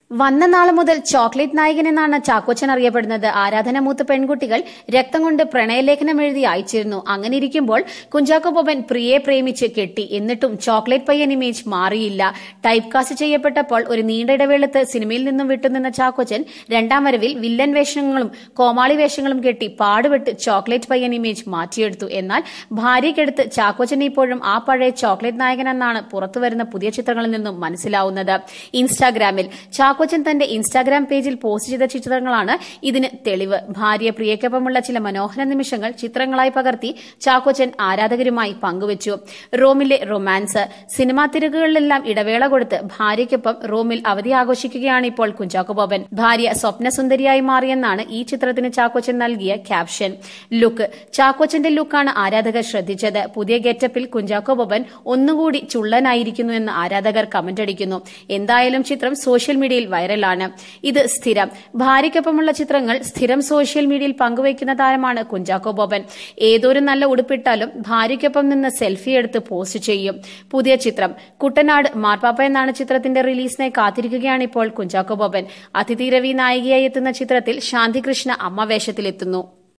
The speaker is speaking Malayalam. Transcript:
വന്ന നാള് മുതൽ ചോക്ലേറ്റ് നായകൻ എന്നാണ് ചാക്കോച്ചൻ അറിയപ്പെടുന്നത് ആരാധന മൂത്ത പെൺകുട്ടികൾ രക്തം കൊണ്ട് പ്രണയലേഖനം എഴുതി അയച്ചിരുന്നു അങ്ങനെ ഇരിക്കുമ്പോൾ കുഞ്ചാക്കോ ബോബൻ പ്രിയെ പ്രേമിച്ച് കെട്ടി എന്നിട്ടും ചോക്ലേറ്റ് പയ്യൻ ഇമേജ് മാറിയില്ല ടൈപ്പ് കാസ്റ്റ് ചെയ്യപ്പെട്ടപ്പോൾ ഒരു നീണ്ട ഇടവേളത്ത് സിനിമയിൽ നിന്നും വിട്ടുനിന്ന ചാക്കോച്ചൻ രണ്ടാം വരവിൽ വില്ലൻ വേഷങ്ങളും കോമാളി വേഷങ്ങളും കെട്ടി പാടുപെട്ട് ചോക്ലേറ്റ് പയ്യൻ ഇമേജ് മാറ്റിയെടുത്തു എന്നാൽ ഭാര്യയ്ക്കെടുത്ത് ചാക്കോച്ചൻ ഇപ്പോഴും ആ പഴയ ചോക്ലേറ്റ് നായകൻ എന്നാണ് പുറത്തുവരുന്ന പുതിയ ചിത്രങ്ങളിൽ നിന്നും മനസ്സിലാവുന്നത് ഇൻസ്റ്റാഗ്രാമിൽ ചാക്കോച്ചൻ തന്റെ ഇൻസ്റ്റാഗ്രാം പേജിൽ പോസ്റ്റ് ചെയ്ത ചിത്രങ്ങളാണ് ഇതിന് തെളിവ് ഭാര്യ പ്രിയയ്ക്കൊപ്പമുള്ള ചില മനോഹര നിമിഷങ്ങൾ ചിത്രങ്ങളായി പകർത്തി ചാക്കോച്ചൻ ആരാധകരുമായി പങ്കുവച്ചു റോമിലെ റൊമാൻസ് സിനിമാ തിരക്കുകളിലെല്ലാം ഇടവേള കൊടുത്ത് ഭാര്യയ്ക്കൊപ്പം റോമിൽ അവധി ആഘോഷിക്കുകയാണ് ഇപ്പോൾ കുഞ്ചാക്കോ ബോബൻ ഭാര്യ സ്വപ്നസുന്ദരിയായി മാറിയെന്നാണ് ഈ ചിത്രത്തിന് ചാക്കോച്ചൻ നൽകിയ ക്യാപ്ഷൻ ലുക്ക് ചാക്കോച്ചന്റെ ലുക്കാണ് ആരാധകർ ശ്രദ്ധിച്ചത് പുതിയ ഗെറ്റപ്പിൽ കുഞ്ചാക്കോ ബോബൻ ഒന്നുകൂടി ചുള്ളനായിരിക്കുന്നു എന്ന് ആരാധകർ കമന്റ് അടിക്കുന്നു എന്തായാലും ചിത്രം സോഷ്യൽ മീഡിയയിൽ വൈറലാണ് ഇത് സ്ഥിരം ഭാര്യയ്ക്കൊപ്പമുള്ള ചിത്രങ്ങൾ സ്ഥിരം സോഷ്യൽ മീഡിയയിൽ പങ്കുവയ്ക്കുന്ന താരമാണ് കുഞ്ചാക്കോ ബോബൻ ഏതൊരു നല്ല ഉടുപ്പിട്ടാലും ഭാര്യയ്ക്കൊപ്പം നിന്ന് സെൽഫി എടുത്ത് പോസ്റ്റ് ചെയ്യും പുതിയ ചിത്രം കുട്ടനാട് മാർപ്പാപ്പ എന്നാണ് ചിത്രത്തിന്റെ റിലീസിനായി കാത്തിരിക്കുകയാണ് ഇപ്പോൾ കുഞ്ചാക്കോ ബോബൻ അതിഥി രവി നായികയായി എത്തുന്ന ചിത്രത്തിൽ ശാന്തികൃഷ്ണ അമ്മ വേഷത്തിലെത്തുന്നു